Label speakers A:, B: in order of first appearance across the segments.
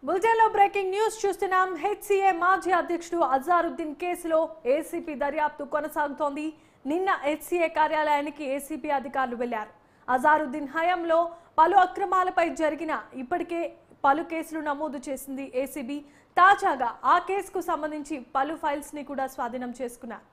A: బులెటిన్లో breaking news చూస్తున్నాం HCA మాజీ అధ్యక్షుడు అజారుద్దీన్ కేసులో ఏసీపీ దర్యాప్తు కొనసాగుతోంది నిన్న హెచ్సిఏ కార్యాలయానికి ఏసీపీ అధికారులు వెళ్లారు అజారుద్దీన్ హయాంలో పలు అక్రమాలపై జరిగిన ఇప్పటికే పలు కేసులు నమోదు చేసింది ఏసీబీ తాజాగా ఆ కేసుకు సంబంధించి పలు ఫైల్స్ ని కూడా స్వాధీనం చేసుకున్నారు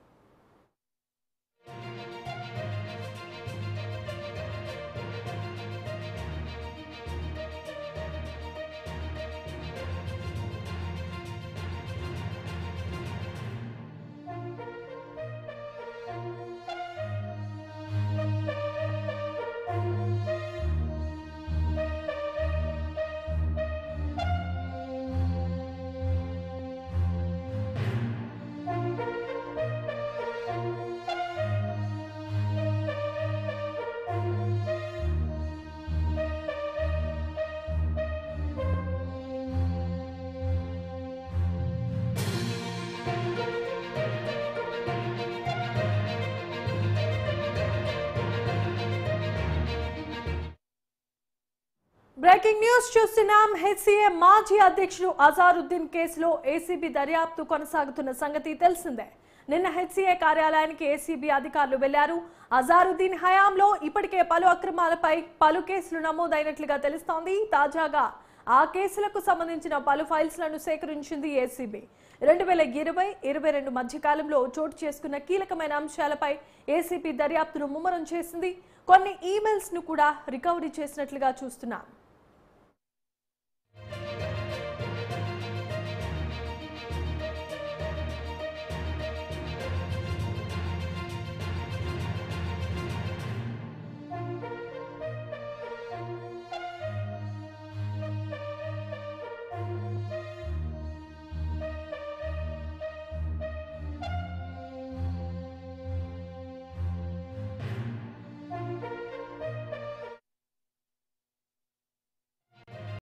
A: బ్రేకింగ్ న్యూస్ చూస్తున్నాం హెచ్సిఏ మాజీ అధ్యక్షుడు అజారుద్దీన్ కేసులో ఏసీబీ దర్యాప్తు కొనసాగుతున్న సంగతి తెలిసిందే నిన్న హెచ్సిఏ కార్యాలయానికి ఏసీబీ అధికారులు వెళ్లారు అజారుద్దీన్ హయాంలో ఇప్పటికే పలు అక్రమాలపై పలు కేసులు నమోదైనట్లుగా తెలుస్తోంది తాజాగా ఆ కేసులకు సంబంధించిన పలు ఫైల్స్ లను సేకరించింది ఏసీబీ రెండు వేల ఇరవై ఇరవై రెండు మధ్యకాలంలో చోటు చేసుకున్న కీలకమైన అంశాలపై ఏసీపీ దర్యాప్తును ముమ్మరం చేసింది కొన్ని ఈమెయిల్స్ ను కూడా రికవరీ చేసినట్లుగా చూస్తున్నాం